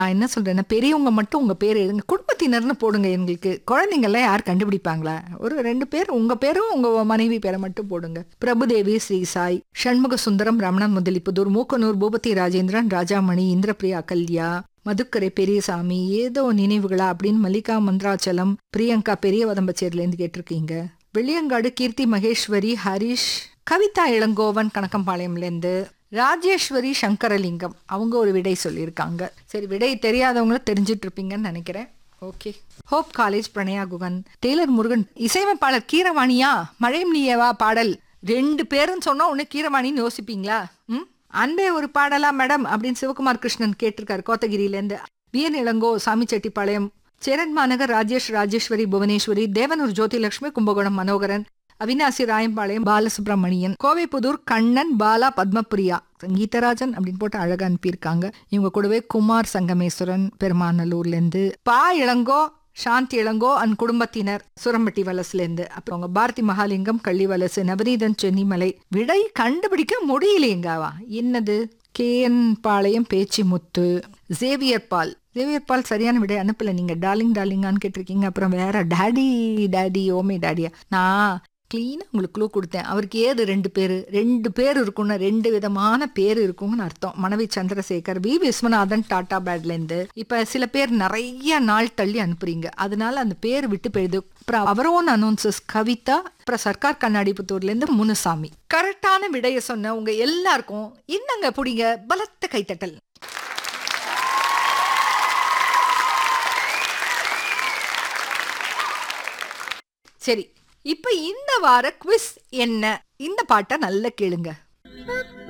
நான் என்ன சொல்றேன்னா பெரியவங்க மட்டும் உங்க பேர் எழுதுங்க குடும்பத்தினர்னு போடுங்க எங்களுக்கு குழந்தைங்கள்லாம் யார் கண்டுபிடிப்பாங்களா ஒரு ரெண்டு பேர் உங்க பேரும் உங்க மனைவி பேரை மட்டும் போடுங்க பிரபுதேவி ஸ்ரீ சாய் சண்முக சுந்தரம் ரமணன் முதலிப்புதூர் மூக்கனூர் பூபதி ராஜேந்திரன் ராஜாமணி இந்திரபிரியா கல்யா மதுக்கரை பெரியசாமி ஏதோ நினைவுகளா அப்படின்னு மல்லிகா மந்திராச்சலம் பிரியங்கா பெரிய வதம்பச்சேரில இருந்து கேட்டிருக்கீங்க வெள்ளியங்காடு கீர்த்தி மகேஸ்வரி ஹரிஷ் கவிதா இளங்கோவன் கணக்கம்பாளையம்ல இருந்து ராஜேஸ்வரி சங்கரலிங்கம் அவங்க ஒரு விடை சொல்லியிருக்காங்க சரி விடை தெரியாதவங்களும் தெரிஞ்சிட்டு இருப்பீங்கன்னு நினைக்கிறேன் okay Hope College Pranaya Guhan tailor Murugan இசையமைப்பாளர் கீரவாணியா மழையும் நீயவா பாடல் ரெண்டு பேரும் சொன்னா உன்னை கீரவாணின்னு யோசிப்பீங்களா ம் அன்பே ஒரு பாடலா மேடம் அப்படின்னு சிவகுமார் கிருஷ்ணன் கேட்டிருக்காரு கோத்தகிரியிலேருந்து வியன் இளங்கோ சாமிச்செட்டிப்பாளையம் சேரன் மாநகர் ராஜேஷ் ராஜேஸ்வரி புவனேஸ்வரி தேவனூர் ஜோதிலட்சுமி கும்பகோணம் மனோகரன் அவினாசி ராயம்பாளையம் பாலசுப்ரமணியன் கோவைப்புதூர் கண்ணன் பாலா பத்மபிரியா சங்கீதராஜன் அப்படின்னு போட்டு அழகா அனுப்பியிருக்காங்க இவங்க கூடவே குமார் சங்கமேஸ்வரன் பெருமாநல்லூர்ல இருந்து பா இளங்கோ சாந்தி இளங்கோ அன் குடும்பத்தினர் சுரம்பட்டி வலசுல இருந்து அப்புறம் அவங்க பாரதி மகாலிங்கம் கள்ளி வலசு நவநீதன் சென்னிமலை விடை கண்டுபிடிக்க முடியலையேங்காவா என்னது KN Palayam Pechi Muthu Xavier Paul Xavier Paul சரியான விடை அனுப்பல நீங்க டார்லிங் டார்லிங்கான்னு கேட்டிருக்கீங்க அப்புறம் வேற டாடி டாடி ஓமே டாடியா நான் கிளீனாக உங்களுக்கு க்ளூ கொடுத்தேன் அவருக்கு ஏது ரெண்டு பேர் ரெண்டு பேர் இருக்கும்னு ரெண்டு விதமான பேர் இருக்கும்னு அர்த்தம் மனைவி சந்திரசேகர் வி விஸ்வநாதன் டாடா பேட்லேருந்து இப்போ சில பேர் நிறைய நாள் தள்ளி அனுப்புறீங்க அதனால அந்த பேர் விட்டு போயிடுது அப்புறம் அவரோன் அனௌன்சஸ் கவிதா அப்புறம் சர்க்கார் கண்ணாடிபுத்தூர்லேருந்து முனுசாமி கரெக்டான விடைய சொன்ன உங்க எல்லாருக்கும் இன்னங்க பிடிங்க பலத்த கைத்தட்டல் சரி இப்ப இந்த வார குவிஸ் என்ன இந்த பாட்டை நல்லா கேளுங்க